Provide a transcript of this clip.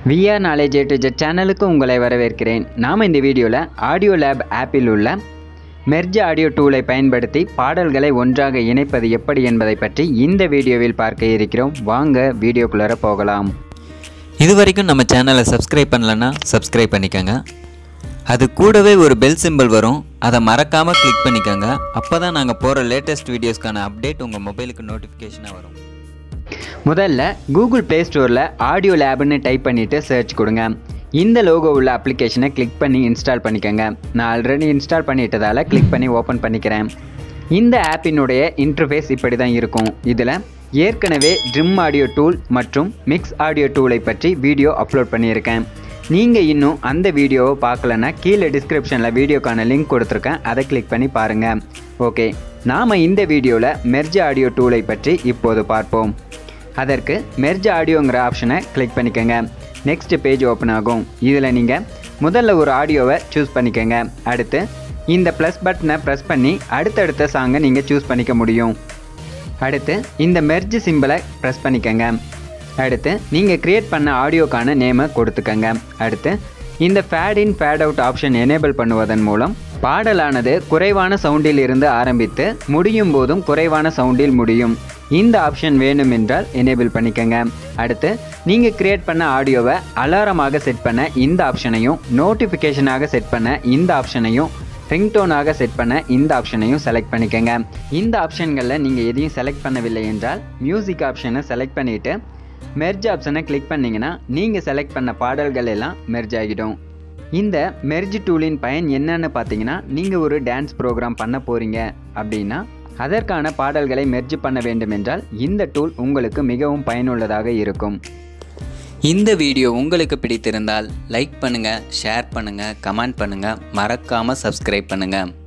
VR knowledge to Z சேனலுக்கு உங்களை வரவேற்கிறேன் நாம் இந்த வீடியோவில் ஆடியோ லேப் ஆப்பில் உள்ள மெர்ஜ் ஆடியோ டூலை பயன்படுத்தி பாடல்களை ஒன்றாக இணைப்பது எப்படி என்பதை பற்றி இந்த வீடியோவில் பார்க்க இருக்கிறோம் வாங்க வீடியோக்குள்ளார போகலாம் இது வரைக்கும் நம்ம சேனலை சப்ஸ்கிரைப் பண்ணலன்னா சப்ஸ்கிரைப் பண்ணிக்கோங்க அது கூடவே ஒரு பெல் சிம்பல் வரும் அதை மறக்காமல் கிளிக் பண்ணிக்கோங்க அப்போ தான் நாங்கள் போகிற லேட்டஸ்ட் வீடியோஸ்க்கான அப்டேட் உங்கள் மொபைலுக்கு நோட்டிஃபிகேஷனாக வரும் முதல்ல கூகுள் ப்ளே ஸ்டோரில் ஆடியோ லேப்னு டைப் பண்ணிவிட்டு சர்ச் கொடுங்க இந்த லோகோ உள்ள அப்ளிகேஷனை கிளிக் பண்ணி இன்ஸ்டால் பண்ணிக்கோங்க நான் ஆல்ரெடி இன்ஸ்டால் பண்ணிட்டதால் கிளிக் பண்ணி ஓப்பன் பண்ணிக்கிறேன் இந்த ஆப்பினுடைய இன்டர்ஃபேஸ் இப்படி தான் இருக்கும் இதில் ஏற்கனவே ட்ரிம் ஆடியோ டூல் மற்றும் மிக்ஸ் ஆடியோ டூலை பற்றி வீடியோ அப்லோட் பண்ணியிருக்கேன் நீங்கள் இன்னும் அந்த வீடியோவை பார்க்கலன்னா கீழே டிஸ்கிரிப்ஷனில் வீடியோக்கான லிங்க் கொடுத்துருக்கேன் அதை கிளிக் பண்ணி பாருங்கள் ஓகே நாம் இந்த வீடியோவில் மெர்ஜ் ஆடியோ டூலை பற்றி இப்போது பார்ப்போம் அதற்கு மெர்ஜ் ஆடியோங்கிற ஆப்ஷனை கிளிக் பண்ணிக்கோங்க நெக்ஸ்ட் பேஜ் ஓப்பன் ஆகும் இதில் நீங்கள் முதல்ல ஒரு ஆடியோவை சூஸ் பண்ணிக்கோங்க அடுத்து இந்த ப்ளஸ் பட்டனை ப்ரெஸ் பண்ணி அடுத்தடுத்த சாங்கை நீங்கள் சூஸ் பண்ணிக்க முடியும் அடுத்து இந்த மெர்ஜ் சிம்பிளை ப்ரெஸ் பண்ணிக்கோங்க அடுத்து நீங்கள் க்ரியேட் பண்ண ஆடியோக்கான நேமை கொடுத்துக்கங்க அடுத்து இந்த fade in fade out option enable பண்ணுவதன் மூலம் பாடலானது குறைவான சவுண்டில் இருந்து ஆரம்பித்து முடியும் போதும் குறைவான சவுண்டில் முடியும் இந்த ஆப்ஷன் வேணும் என்றால் எனேபிள் பண்ணிக்கங்க அடுத்து நீங்கள் க்ரியேட் பண்ண ஆடியோவை அலாரமாக செட் பண்ண இந்த ஆப்ஷனையும் நோட்டிஃபிகேஷனாக செட் பண்ண இந்த ஆப்ஷனையும் ரிங்டோனாக செட் பண்ண இந்த ஆப்ஷனையும் செலக்ட் பண்ணிக்கோங்க இந்த ஆப்ஷன்களில் நீங்கள் எதையும் செலக்ட் பண்ணவில்லை என்றால் மியூசிக் ஆப்ஷனை செலக்ட் பண்ணிவிட்டு மெர்ஜ் ஆப்ஷனை கிளிக் பண்ணிங்கன்னா நீங்கள் செலக்ட் பண்ண பாடல்கள் எல்லாம் மெர்ஜ் ஆகிடும் இந்த மெர்ஜ் டூலின் பயன் என்னன்னு பார்த்தீங்கன்னா நீங்கள் ஒரு டான்ஸ் ப்ரோக்ராம் பண்ண போகிறீங்க அப்படின்னா அதற்கான பாடல்களை மெர்ஜ் பண்ண வேண்டும் என்றால் இந்த டூல் உங்களுக்கு மிகவும் பயனுள்ளதாக இருக்கும் இந்த வீடியோ உங்களுக்கு பிடித்திருந்தால் லைக் பண்ணுங்கள் ஷேர் பண்ணுங்கள் கமெண்ட் பண்ணுங்கள் மறக்காமல் சப்ஸ்கிரைப் பண்ணுங்கள்